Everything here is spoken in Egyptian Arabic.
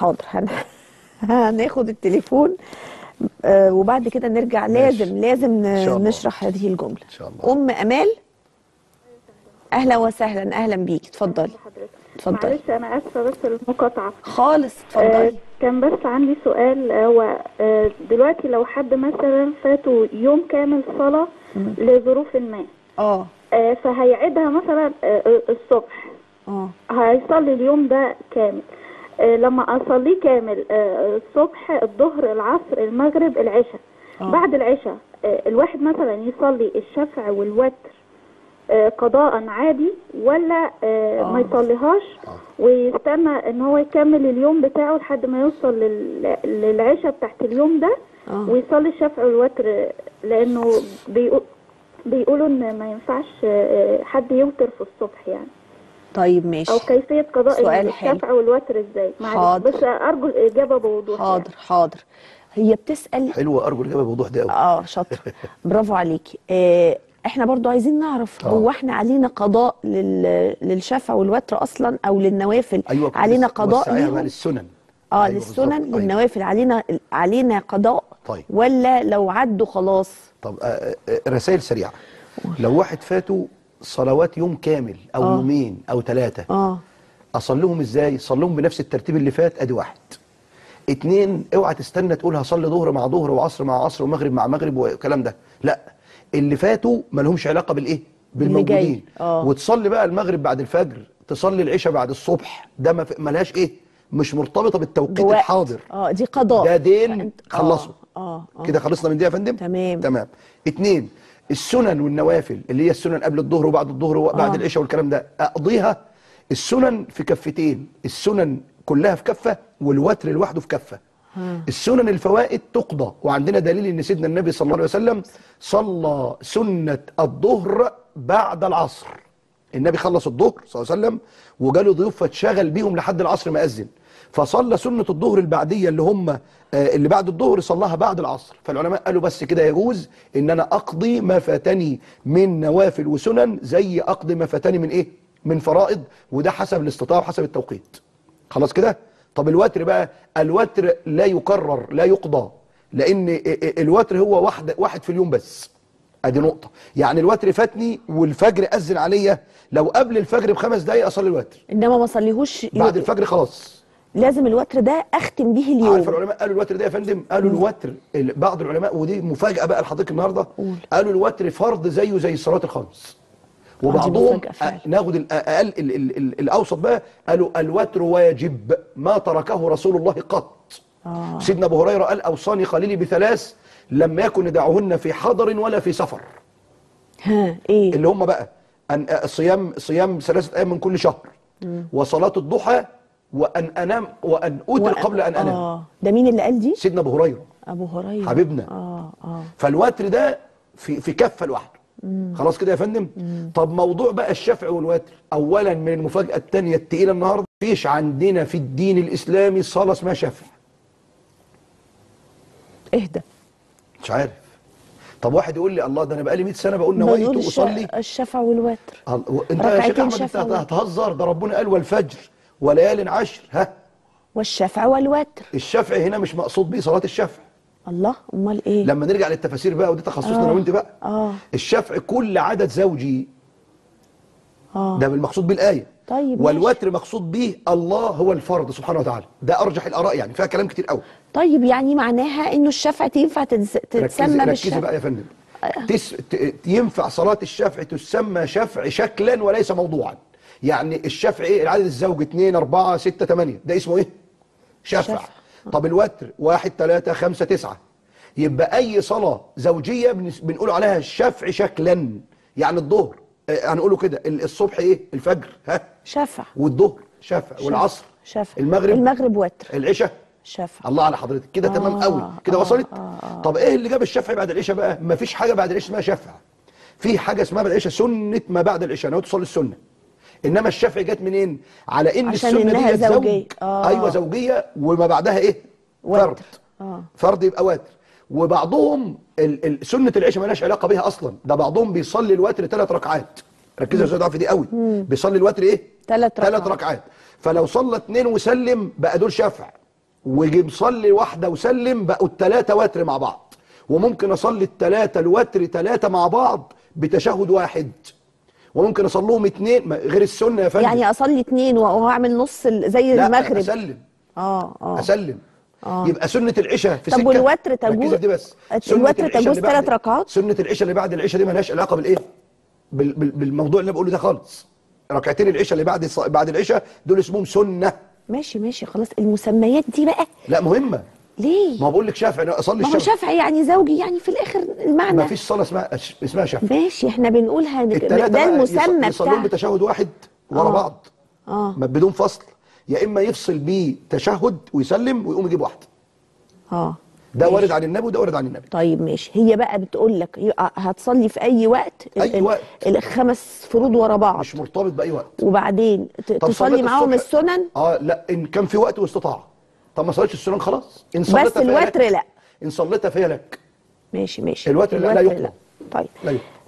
حاضر هن... هناخد التليفون آه وبعد كده نرجع لازم لازم إن شاء ن- الله. نشرح هذه الجمله إن شاء الله. ام امال اهلا وسهلا اهلا بيكي اتفضلي حضرتك اتفضلي معلش انا اسفه بس المقاطعه خالص آه اتفضلي كان بس عندي سؤال آه، هو آه دلوقتي لو حد مثلا فاته يوم كامل صلاه لظروف ما اه آه فهيعيدها مثلا آه الصبح اه هيصلي اليوم ده كامل آه لما اصليه كامل آه الصبح الظهر العصر المغرب العشاء آه. بعد العشاء آه الواحد مثلا يصلي الشفع والوتر آه قضاء عادي ولا آه آه. ما يصليهاش ويستنى ان هو يكمل اليوم بتاعه لحد ما يوصل لل- للعشاء بتاعت اليوم ده آه. ويصلي الشفع والوتر آه، لانه بيقول بيقولوا ان ما ينفعش آه، حد يوتر في الصبح يعني طيب ماشي او كيفيه قضاء سؤال حلو. الشفع والوتر ازاي معلش حاضر. بس ارجو الاجابه بوضوح حاضر حاضر هي بتسال حلوه ارجو الاجابه بوضوح ده قوي اه شاطر برافو عليكي آه احنا برضو عايزين نعرف آه. هو احنا علينا قضاء لل... للشفع والوتر اصلا او للنوافل ايوه كنت علينا لسه قضاء وسعيها بقى ليهم للسنن اه أيوة للسنن بالظبط. أيوة. للنوافل علينا علينا قضاء طيب. ولا لو عدوا خلاص طب آه، آه، رسائل سريعه لو واحد فاته صلوات يوم كامل او آه. يومين او ثلاثه اه اصليهم ازاي صليهم بنفس الترتيب اللي فات ادي واحد اتنين اوعى تستنى تقول هصلي ظهر مع ظهر وعصر مع عصر ومغرب مع مغرب والكلام ده لا اللي فاتوا ما لهمش علاقه بالايه باللي جاي. بالموجودين آه. وتصلي بقى المغرب بعد الفجر تصلي العشاء بعد الصبح ده ما في- ملهاش ايه مش مرتبطه بالتوقيت بوقت. الحاضر اه دي قضاء ده دين فأنت- آه، خلصوا اه اه كده خلصنا من دي يا فندم تمام. تمام اتنين السنن والنوافل اللي هي السنن قبل الظهر وبعد الظهر وبعد آه. العشاء والكلام ده اقضيها السنن في كفتين السنن كلها في كفه والوتر لوحده في كفه السنن الفوائد تقضى وعندنا دليل ان سيدنا النبي صلى الله عليه وسلم صلى سنه الظهر بعد العصر النبي خلص الظهر صلى الله عليه وسلم وجاله ضيوف فاتشغل بيهم لحد العصر ما اذن فصلى سنه الظهر البعديه اللي هم آه، اللي بعد الظهر صلاها بعد العصر فالعلماء قالوا بس كده يجوز ان انا اقضي ما فاتني من نوافل وسنن زي اقضي ما فاتني من ايه من فرائض وده حسب الاستطاعه وحسب التوقيت خلاص كده طب الوتر بقى الوتر لا يكرر لا يقضى لان ا- ا- الوتر هو واحد واحد في اليوم بس ادي نقطه يعني الوتر فاتني والفجر اذن عليا لو قبل الفجر بخمس دقايق اصلي الوتر انما ما صليهوش بعد الفجر خلاص لازم الوتر ده اختم به اليوم عارف العلماء قالوا الوتر ده يا فندم قالوا الوتر ال- بعض العلماء ودي مفاجاه بقى لحضرتك النهارده قول. قالوا الوتر فرض زيه زي الصلاه الخمس وبعضهم مفاجأة فعلا. أ- ناخد الاقل ال ال ال الاوسط بقى قالوا الوتر واجب ما تركه رسول الله قط آه. سيدنا ابو هريره قال اوصاني خليلي بثلاث لم يكن يدعهن في حضر ولا في سفر ها ايه اللي هم بقى أن صيام صيام ثلاثة أيام من كل شهر وصلاة الضحى وأن أنام وأن أوتر وأ- قبل أن أنام اه ده مين اللي قال دي سيدنا أبو هريرة ابو هريره حبيبنا. اه اه فالوتر ده في في كفة لوحده خلاص كده يا فندم طب موضوع بقى الشفع والوتر أولا من المفاجأة الثانية التقيلة النهاردة فيش عندنا في الدين الإسلامي صلاة اسمها شفع اهدى مش عارف طب واحد يقول لي الله ده أنا بقالي 100 سنة بقول بنقول نويت الش- أصلي الشفع والوتر ال- و- انت يا شيخ ركعتين احمد انت شفع ووتر. هتهزر ده ربنا قال والفجر وليال عشر ها والشفع والوتر الشفع هنا مش مقصود بيه صلاة الشفع الله امال ايه لما نرجع للتفاسير بقى ودي تخصصنا انا آه، وانت بقى آه. الشفع كل عدد زوجي اه ده المقصود بالآية طيب ماشي. والوتر مقصود به الله هو الفرد سبحانه وتعالى ده أرجح الآراء يعني فيها كلام كتير قوي طيب يعني معناها انه الشفع تنفع تتس- ركزي تتسمى ركزي بالشفع بقى يا فندم تس... ت... ينفع صلاة الشفع تسمى شفع شكلا وليس موضوعا يعني الشفع ايه العدد الزوج 2 4 6 8 ده اسمه ايه شفع, شفع. طب الوتر 1 3 5 9 يبقى اي صلاة زوجية بن... بنقول عليها شفع شكلا يعني الظهر آه، هنقوله كده ال- الصبح ايه الفجر ها شفع والظهر شفع والعصر شفع المغرب المغرب وتر العشاء شفع الله على حضرتك كده آه، تمام قوي كده آه، وصلت آه، آه. طب ايه اللي جاب الشفع بعد العشاء بقى مفيش حاجه بعد العشاء اسمها شفع في حاجه اسمها بعد العشاء سنه ما بعد العشاء انا تصلي السنه انما الشفع جت منين على ان عشان السنه إنها دي زوج زوجية. آه. ايوه زوجيه وما بعدها ايه وتر. فرد آه. فرد يبقى وتر وبعضهم ال ال سنه العشاء مالهاش علاقه بيها اصلا ده بعضهم بيصلي الوتر ثلاث ركعات ركزوا يا استاذ عفي دي قوي بيصلي الوتر ايه تلات ثلاث ركعات. ركعات فلو صلى اثنين وسلم بقى دول شفع وجي مصلي واحده وسلم بقوا الثلاثه وتر مع بعض وممكن اصلي الثلاثه الوتر ثلاثه مع بعض بتشهد واحد وممكن اصليهم اثنين ما- غير السنه يا فندم يعني اصلي اتنين واعمل نص ال- زي لا المغرب اسلم اه اه اسلم آه. يبقى سنه العشاء في طب سكه والوتر تجوز- ركزي في دي بس الوتر سنة العشاء تجوز اللي بعد- ثلاث ركعات؟ سنه العشاء اللي بعد العشاء دي مالهاش علاقه بالايه بال... بال... بالموضوع اللي انا بقوله ده خالص ركعتين العشاء اللي بعد الص... بعد العشاء دول اسمهم سنه ماشي ماشي خلاص المسميات دي بقى لا مهمه ليه ما بقول لك شافعي أنا اصلي ما هو الشافعي شافعي يعني زوجي يعني في الاخر المعنى ما فيش صلاه اسمها اسمها شافعي ماشي احنا بنقولها ده الثلاثه بقى المسمى يص- يصلون بتاع بتشهد واحد ورا آه. بعض اه ما بدون فصل يا اما يفصل بيه تشهد ويسلم ويقوم يجيب واحده اه ده ماشي. وارد عن النبي وده وارد عن النبي طيب ماشي هي بقى بتقول لك يبقى هتصلي في اي وقت ال- أي ال- وقت. الخمس فروض ورا بعض مش مرتبط باي وقت وبعدين ت- طب تصلي صليت معاهم الصبح- السنن اه لا ان كان في وقت واستطاعه طب ما صليتش السنن خلاص ان صليتها فهي الوتر لك. لا. ان صليتها فهي لك ماشي ماشي الوتر لا- لا يقبل. طيب لا يقبل.